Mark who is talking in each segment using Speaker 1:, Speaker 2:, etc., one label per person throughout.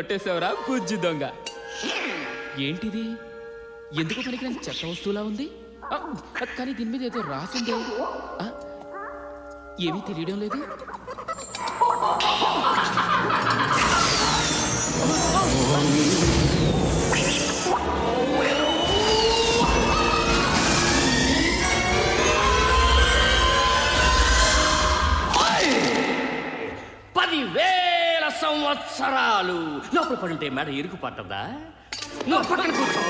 Speaker 1: కొట్టేశావురా బుజ్జి దొంగ ఏంటిది ఎందుకు పనికిరాని చెత్త వస్తువులా ఉంది ఆ, కానీ దీని మీద ఏదో రాసిందే ఆ, ఏమీ తెలియడం లేదు
Speaker 2: పదివేల సంవత్సరాలు లోపల పడుంటే మేడ ఇరుకు పట్టదా నువ్వు పక్కన కూర్చో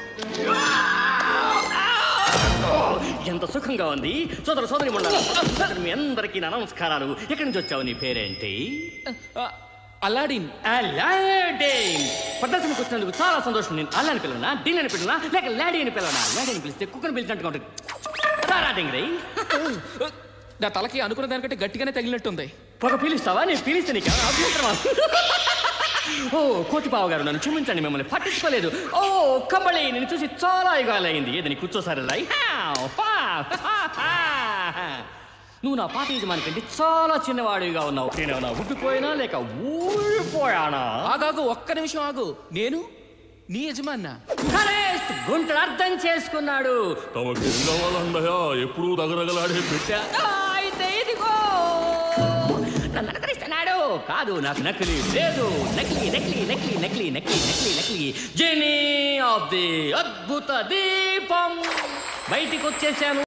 Speaker 2: ఎంత సుఖంగా ఉంది సోదర సోదరి మండలం మీ అందరికీ నా నమస్కారాలు ఎక్కడి నుంచి వచ్చావు నీ పేరేంటి
Speaker 1: ఆ, అలాడిన్
Speaker 2: అలాడీన్ ప్రదర్శనకు వచ్చినందుకు చాలా సంతోషం నేను అల్లని పిల్లనా డీన్ అని పిల్లనా లేక లాడీ అని పిల్లనా లాడీ అని పిలిస్తే కుక్కను పిలిచినట్టుగా ఉంటుంది రారా డింగరీ
Speaker 1: నా తలకి అనుకున్న దానికంటే గట్టిగానే తగిలినట్టుంది
Speaker 2: పొగ పీలుస్తావా నేను పీలిస్తే నీకు ఏమైనా అభ్యంతరమా ఓ కోటిపావ గారు నన్ను క్షమించండి మిమ్మల్ని పట్టించుకోలేదు ఓ కబళి నేను చూసి చాలా యుగాలైంది ఏదని కూర్చోసారి రాయ్ నువ్వు నా పాత యజమాని కంటే చాలా చిన్నవాడిగా ఉన్నావు నేనేమన్నా ఉబ్బిపోయినా లేక ఊడిపోయానా
Speaker 1: ఆగాగు ఒక్క నిమిషం ఆగు నేను నీ యజమాన్నా
Speaker 2: కరెక్ట్ గుంటలు అర్థం చేసుకున్నాడు
Speaker 3: తమకేం కావాలన్నయ్యా ఎప్పుడూ దగరగలాడే పెట్టా
Speaker 2: ఆ, అయితే ఇదిగో నన్ను అనుకరిస్తున్నాడు కాదు నాకు నకిలీ లేదు నకిలీ నకిలీ నకిలీ నకిలీ నకిలీ నకిలీ నకిలీ జెనీ ఆఫ్ ది అద్భుత దీపం బయటికి వచ్చేసాను